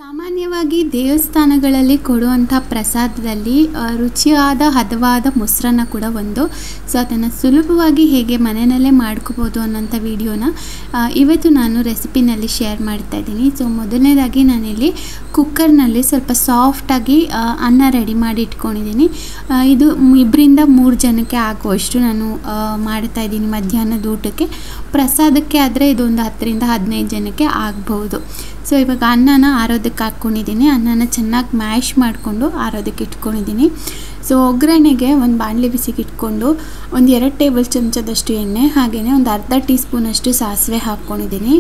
ಸಾಮಾನ್ಯವಾಗಿ ದೇವಸ್ಥಾನಗಳಲ್ಲಿ ಕೊಡುವಂಥ ಪ್ರಸಾದದಲ್ಲಿ ಆ, ರುಚಿಯಾದ ಹದವಾದ ಮೊಸರನ್ನ ಕೂಡ ಒಂದು ಸೊ ಅದನ್ನು ಸುಲಭವಾಗಿ ಹೇಗೆ ಮನೆಯಲ್ಲೇ ಮಾಡ್ಕೋಬೋದು ಅನ್ನೋಂಥ ವಿಡಿಯೋನ ಆ, ಇವತ್ತು ನಾನು ರೆಸಿಪಿನಲ್ಲಿ ಶೇರ್ ಮಾಡ್ತಾ ಇದ್ದೀನಿ ಸೊ ಮೊದಲನೇದಾಗಿ ನಾನಿಲ್ಲಿ ಕುಕ್ಕರ್ನಲ್ಲಿ ಸ್ವಲ್ಪ ಸಾಫ್ಟಾಗಿ ಆ, ಅನ್ನ ರೆಡಿ ಮಾಡಿ ಇಟ್ಕೊಂಡಿದ್ದೀನಿ ಆ, ಇದು ಮ್- ಇಬ್ಬರಿಂದ ಮೂರು ಜನಕ್ಕೆ ಆಗುವಷ್ಟು ನಾನು ಆ, ಮಾಡ್ತಾ ಇದ್ದೀನಿ ಮಧ್ಯಾಹ್ನದ ಊಟಕ್ಕೆ ಪ್ರಸಾದಕ್ಕೆ ಆದರೆ ಇದೊಂದು ಹತ್ತರಿಂದ ಹದಿನೈದು ಜನಕ್ಕೆ ಆಗ್ಬೋದು ಸೊ ಇವಾಗ ಅನ್ನನ ಆರೋದಕ್ಕೆ ಹಾಕ್ಕೊಂಡಿದ್ದೀನಿ ಅನ್ನನ ಚೆನ್ನಾಗಿ ಮ್ಯಾಶ್ ಮಾಡಿಕೊಂಡು ಆರೋದಕ್ಕೆ ಇಟ್ಕೊಂಡಿದ್ದೀನಿ ಸೊ ಒಗ್ಗರಣೆಗೆ ಒಂದು ಬಾಣಲೆ ಬಿಸಿಗೆ ಇಟ್ಕೊಂಡು ಒಂದು ಎರಡು ಟೇಬಲ್ ಚಮಚದಷ್ಟು ಎಣ್ಣೆ ಹಾಗೆಯೇ ಒಂದು ಅರ್ಧ ಟೀ ಸ್ಪೂನಷ್ಟು ಸಾಸಿವೆ ಹಾಕ್ಕೊಂಡಿದ್ದೀನಿ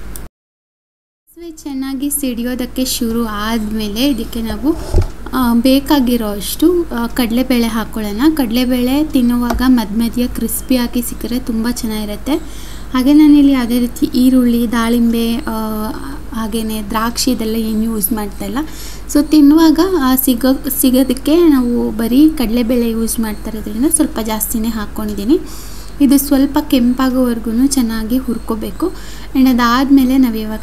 ಸಾಸಿವೆ ಚೆನ್ನಾಗಿ ಸಿಡಿಯೋದಕ್ಕೆ ಶುರು ಆದಮೇಲೆ ಇದಕ್ಕೆ ನಾವು ಆ, ಬೇಕಾಗಿರೋ ಅಷ್ಟು ಆ, ಕಡಲೆಬೇಳೆ ಹಾಕ್ಕೊಳ್ಳೋಣ ಕಡಲೆಬೇಳೆ ತಿನ್ನುವಾಗ ಮಧ್ಯ ಮಧ್ಯ ಕ್ರಿಸ್ಪಿಯಾಗಿ ಸಿಕ್ಕರೆ ತುಂಬ ಚೆನ್ನಾಗಿರುತ್ತೆ ಹಾಗೆ ನಾನಿಲ್ಲಿ ಯಾವುದೇ ರೀತಿ ಈರುಳ್ಳಿ ದಾಳಿಂಬೆ ಹಾಗೆಯೇ ದ್ರಾಕ್ಷಿ ಇದೆಲ್ಲ ಏನು ಯೂಸ್ ಮಾಡ್ತಾ ಇಲ್ಲ ಸೊ ತಿನ್ನುವಾಗ ಆ, ಸಿಗೋ ಸಿಗೋದಕ್ಕೆ ನಾವು ಬರೀ ಕಡಲೆಬೇಳೆ ಯೂಸ್ ಮಾಡ್ತಾ ಇರೋದ್ರಿಂದ ಸ್ವಲ್ಪ ಜಾಸ್ತಿನೇ ಹಾಕ್ಕೊಂಡಿದ್ದೀನಿ ಇದು ಸ್ವಲ್ಪ ಕೆಂಪಾಗೋವರೆಗೂ ಚೆನ್ನಾಗಿ ಹುರ್ಕೋಬೇಕು ಆ್ಯಂಡ್ ಅದಾದಮೇಲೆ ನಾವಿವಾಗ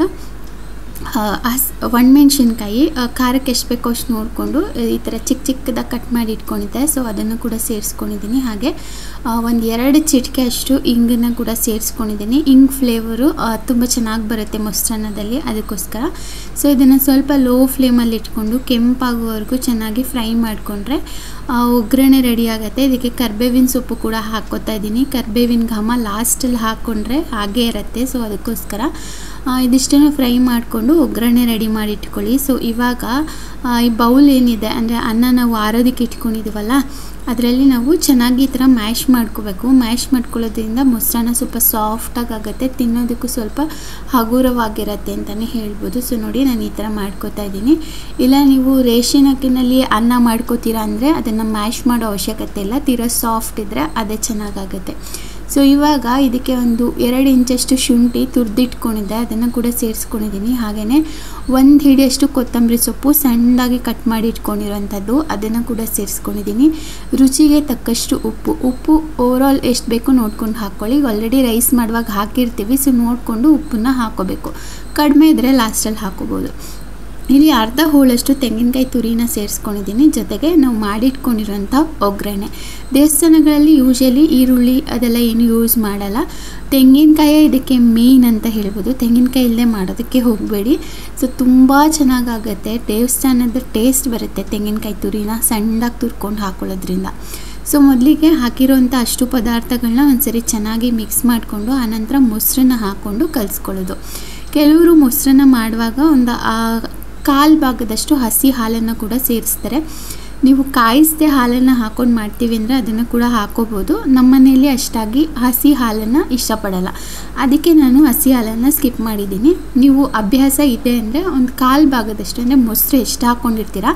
ಒಣಮೆಣ್ಸಿನ್ಕಾಯಿ ಖಾರಕ್ಕೆ ಎಷ್ಟು ಬೇಕೋ ಅಷ್ಟು ನೋಡಿಕೊಂಡು ಈ ಥರ ಚಿಕ್ಕ ಚಿಕ್ಕದಾಗಿ ಕಟ್ ಮಾಡಿ ಇಟ್ಕೊಂಡಿದ್ದೆ ಸೊ ಅದನ್ನು ಕೂಡ ಸೇರಿಸ್ಕೊಂಡಿದ್ದೀನಿ ಹಾಗೆ ಒಂದು ಎರಡು ಚಿಟಿಕೆ ಅಷ್ಟು ಇಂಗನ್ನು ಕೂಡ ಸೇರಿಸ್ಕೊಂಡಿದ್ದೀನಿ ಇಂಗ್ ಫ್ಲೇವರು ತುಂಬ ಚೆನ್ನಾಗಿ ಬರುತ್ತೆ ಮೊಸರನ್ನದಲ್ಲಿ ಅದಕ್ಕೋಸ್ಕರ ಸೊ ಇದನ್ನು ಸ್ವಲ್ಪ ಲೋ ಫ್ಲೇಮಲ್ಲಿ ಇಟ್ಕೊಂಡು ಕೆಂಪಾಗುವವರೆಗೂ ಚೆನ್ನಾಗಿ ಫ್ರೈ ಮಾಡಿಕೊಂಡ್ರೆ ಒಗ್ಗರಣೆ ರೆಡಿ ಆಗುತ್ತೆ ಇದಕ್ಕೆ ಕರ್ಬೇವಿನ ಸೊಪ್ಪು ಕೂಡ ಹಾಕ್ಕೋತಾ ಇದ್ದೀನಿ ಕರ್ಬೇವಿನ ಘಮ ಲಾಸ್ಟಲ್ಲಿ ಹಾಕ್ಕೊಂಡ್ರೆ ಹಾಗೇ ಇರುತ್ತೆ ಸೊ ಅದಕ್ಕೋಸ್ಕರ ಆ, ಇದಿಷ್ಟನ್ನು ಫ್ರೈ ಮಾಡಿಕೊಂಡು ಒಗ್ಗರಣೆ ರೆಡಿ ಮಾಡಿ ಇಟ್ಕೊಳ್ಳಿ ಸೊ ಇವಾಗ ಆ, ಈ ಬೌಲ್ ಏನಿದೆ ಅಂದರೆ ಅನ್ನ ನಾವು ಆರೋದಕ್ಕೆ ಇಟ್ಕೊಂಡಿದ್ದೀವಲ್ಲ ಅದರಲ್ಲಿ ನಾವು ಚೆನ್ನಾಗಿ ಈ ಥರ ಮ್ಯಾಶ್ ಮಾಡ್ಕೋಬೇಕು ಮ್ಯಾಶ್ ಮಾಡ್ಕೊಳ್ಳೋದ್ರಿಂದ ಮೊಸರನ್ನ ಸ್ವಲ್ಪ ಸಾಫ್ಟಾಗಿ ಆಗುತ್ತೆ ತಿನ್ನೋದಕ್ಕೂ ಸ್ವಲ್ಪ ಹಗುರವಾಗಿರುತ್ತೆ ಅಂತಲೇ ಹೇಳ್ಬೋದು ಸೊ ನೋಡಿ ನಾನು ಈ ಥರ ಮಾಡ್ಕೋತಾ ಇದ್ದೀನಿ ಇಲ್ಲ ನೀವು ರೇಷನ್ ಅಕ್ಕಿನಲ್ಲಿ ಅನ್ನ ಮಾಡ್ಕೋತೀರಾ ಅಂದರೆ ಅದನ್ನು ಮ್ಯಾಶ್ ಮಾಡೋ ಅವಶ್ಯಕತೆ ಇಲ್ಲ ತೀರಾ ಸಾಫ್ಟ್ ಇದ್ದರೆ ಅದೇ ಚೆನ್ನಾಗಾಗುತ್ತೆ ಸೊ ಇವಾಗ ಇದಕ್ಕೆ ಒಂದು ಎರಡು ಇಂಚಷ್ಟು ಶುಂಠಿ ತುರಿದಿಟ್ಕೊಂಡಿದ್ದೆ ಅದನ್ನು ಕೂಡ ಸೇರಿಸ್ಕೊಂಡಿದ್ದೀನಿ ಹಾಗೆಯೇ ಒಂದು ಹಿಡಿಯಷ್ಟು ಕೊತ್ತಂಬರಿ ಸೊಪ್ಪು ಸಣ್ಣದಾಗಿ ಕಟ್ ಮಾಡಿ ಇಟ್ಕೊಂಡಿರೋಂಥದ್ದು ಅದನ್ನು ಕೂಡ ಸೇರಿಸ್ಕೊಂಡಿದ್ದೀನಿ ರುಚಿಗೆ ತಕ್ಕಷ್ಟು ಉಪ್ಪು ಉಪ್ಪು ಓವರಾಲ್ ಎಷ್ಟು ಬೇಕೋ ನೋಡ್ಕೊಂಡು ಹಾಕ್ಕೊಳ್ಳಿ ಆಲ್ರೆಡಿ ರೈಸ್ ಮಾಡುವಾಗ ಹಾಕಿರ್ತೀವಿ ಸೊ ನೋಡಿಕೊಂಡು ಉಪ್ಪನ್ನ ಹಾಕೋಬೇಕು ಕಡಿಮೆ ಇದ್ದರೆ ಲಾಸ್ಟಲ್ಲಿ ಹಾಕೋಬೋದು ಇಲ್ಲಿ ಅರ್ಧ ಹೋಳಷ್ಟು ತೆಂಗಿನಕಾಯಿ ತುರಿನ ಸೇರಿಸ್ಕೊಂಡಿದ್ದೀನಿ ಜೊತೆಗೆ ನಾವು ಮಾಡಿಟ್ಕೊಂಡಿರೋಂಥ ಒಗ್ಗರಣೆ ದೇವಸ್ಥಾನಗಳಲ್ಲಿ ಯೂಶಲಿ ಈರುಳ್ಳಿ ಅದೆಲ್ಲ ಏನು ಯೂಸ್ ಮಾಡಲ್ಲ ತೆಂಗಿನಕಾಯೇ ಇದಕ್ಕೆ ಮೇಯ್ನ್ ಅಂತ ಹೇಳ್ಬೋದು ತೆಂಗಿನಕಾಯಿ ಇಲ್ಲದೆ ಮಾಡೋದಕ್ಕೆ ಹೋಗಬೇಡಿ ಸೊ ತುಂಬ ಚೆನ್ನಾಗಾಗತ್ತೆ ದೇವಸ್ಥಾನದ ಟೇಸ್ಟ್ ಬರುತ್ತೆ ತೆಂಗಿನಕಾಯಿ ತುರಿನ ಸಣ್ಣದಾಗಿ ತುರ್ಕೊಂಡು ಹಾಕೊಳ್ಳೋದ್ರಿಂದ ಸೊ ಮೊದಲಿಗೆ ಹಾಕಿರೋಂಥ ಅಷ್ಟು ಪದಾರ್ಥಗಳನ್ನ ಒಂದ್ಸರಿ ಚೆನ್ನಾಗಿ ಮಿಕ್ಸ್ ಮಾಡಿಕೊಂಡು ಆನಂತರ ಮೊಸರನ್ನ ಹಾಕ್ಕೊಂಡು ಕಲಿಸ್ಕೊಳ್ಳೋದು ಕೆಲವರು ಮೊಸರನ್ನ ಮಾಡುವಾಗ ಒಂದು ಆ ಕಾಲು ಭಾಗದಷ್ಟು ಹಸಿ ಹಾಲನ್ನು ಕೂಡ ಸೇರಿಸ್ತಾರೆ ನೀವು ಕಾಯಿಸದೆ ಹಾಲನ್ನು ಹಾಕೊಂಡು ಮಾಡ್ತೀವಿ ಅಂದರೆ ಅದನ್ನು ಕೂಡ ಹಾಕೋಬೋದು ನಮ್ಮ ಮನೆಯಲ್ಲಿ ಅಷ್ಟಾಗಿ ಹಸಿ ಹಾಲನ್ನು ಇಷ್ಟಪಡಲ್ಲ ಅದಕ್ಕೆ ನಾನು ಹಸಿ ಹಾಲನ್ನು ಸ್ಕಿಪ್ ಮಾಡಿದ್ದೀನಿ ನೀವು ಅಭ್ಯಾಸ ಇದೆ ಅಂದರೆ ಒಂದು ಕಾಲು ಭಾಗದಷ್ಟು ಅಂದರೆ ಮೊಸರು ಎಷ್ಟು ಹಾಕ್ಕೊಂಡಿರ್ತೀರ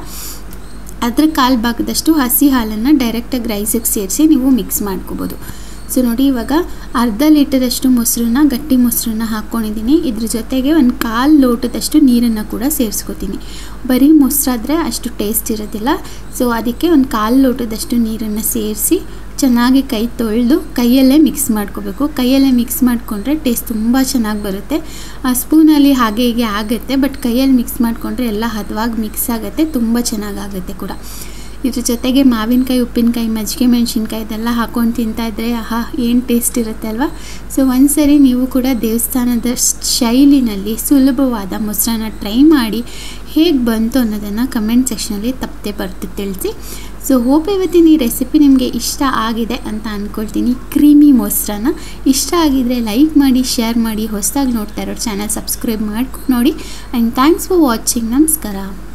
ಅದರ ಕಾಲು ಭಾಗದಷ್ಟು ಹಸಿ ಹಾಲನ್ನು ಡೈರೆಕ್ಟಾಗಿ ರೈಸಿಗೆ ಸೇರಿಸಿ ನೀವು ಮಿಕ್ಸ್ ಮಾಡ್ಕೋಬೋದು ಸೊ ನೋಡಿ ಇವಾಗ ಅರ್ಧ ಲೀಟರಷ್ಟು ಮೊಸರನ್ನ ಗಟ್ಟಿ ಮೊಸರನ್ನ ಹಾಕ್ಕೊಂಡಿದ್ದೀನಿ ಇದ್ರ ಜೊತೆಗೆ ಒಂದು ಕಾಲು ಲೋಟದಷ್ಟು ನೀರನ್ನು ಕೂಡ ಸೇರಿಸ್ಕೊತೀನಿ ಬರೀ ಮೊಸರಾದರೆ ಅಷ್ಟು ಟೇಸ್ಟ್ ಇರೋದಿಲ್ಲ ಸೊ ಅದಕ್ಕೆ ಒಂದು ಕಾಲು ಲೋಟದಷ್ಟು ನೀರನ್ನು ಸೇರಿಸಿ ಚೆನ್ನಾಗಿ ಕೈ ತೊಳೆದು ಕೈಯಲ್ಲೇ ಮಿಕ್ಸ್ ಮಾಡ್ಕೋಬೇಕು ಕೈಯಲ್ಲೇ ಮಿಕ್ಸ್ ಮಾಡಿಕೊಂಡ್ರೆ ಟೇಸ್ಟ್ ತುಂಬ ಚೆನ್ನಾಗಿ ಬರುತ್ತೆ ಆ ಸ್ಪೂನಲ್ಲಿ ಹಾಗೆ ಹೀಗೆ ಆಗುತ್ತೆ ಬಟ್ ಕೈಯಲ್ಲಿ ಮಿಕ್ಸ್ ಮಾಡಿಕೊಂಡ್ರೆ ಎಲ್ಲ ಹದವಾಗಿ ಮಿಕ್ಸ್ ಆಗುತ್ತೆ ತುಂಬ ಚೆನ್ನಾಗಾಗುತ್ತೆ ಕೂಡ ಇದ್ರ ಜೊತೆಗೆ ಮಾವಿನಕಾಯಿ ಉಪ್ಪಿನಕಾಯಿ ಮಜ್ಜಿಗೆ ಮೆಣಸಿನ್ಕಾಯಿ ಇದೆಲ್ಲ ಹಾಕೊಂಡು ತಿಂತಾಯಿದ್ರೆ ಆಹಾ ಏನು ಟೇಸ್ಟ್ ಇರುತ್ತೆ ಅಲ್ವಾ ಸೊ ಒಂದ್ಸರಿ ನೀವು ಕೂಡ ದೇವಸ್ಥಾನದ ಶೈಲಿನಲ್ಲಿ ಸುಲಭವಾದ ಮೊಸರನ್ನ ಟ್ರೈ ಮಾಡಿ ಹೇಗೆ ಬಂತು ಅನ್ನೋದನ್ನು ಕಮೆಂಟ್ ಸೆಕ್ಷನಲ್ಲಿ ತಪ್ಪದೆ ಬರ್ತು ತಿಳಿಸಿ ಸೊ ಹೋಪ್ ಇವತ್ತಿನ ಈ ರೆಸಿಪಿ ನಿಮಗೆ ಇಷ್ಟ ಆಗಿದೆ ಅಂತ ಅಂದ್ಕೊಳ್ತೀನಿ ಕ್ರೀಮಿ ಮೊಸರನ್ನ ಇಷ್ಟ ಆಗಿದರೆ ಲೈಕ್ ಮಾಡಿ ಶೇರ್ ಮಾಡಿ ಹೊಸದಾಗಿ ನೋಡ್ತಾ ಇರೋ ಚಾನಲ್ ಸಬ್ಸ್ಕ್ರೈಬ್ ಮಾಡ್ಕೊಂಡು ನೋಡಿ ಆ್ಯಂಡ್ ಥ್ಯಾಂಕ್ಸ್ ಫಾರ್ ವಾಚಿಂಗ್ ನಮಸ್ಕಾರ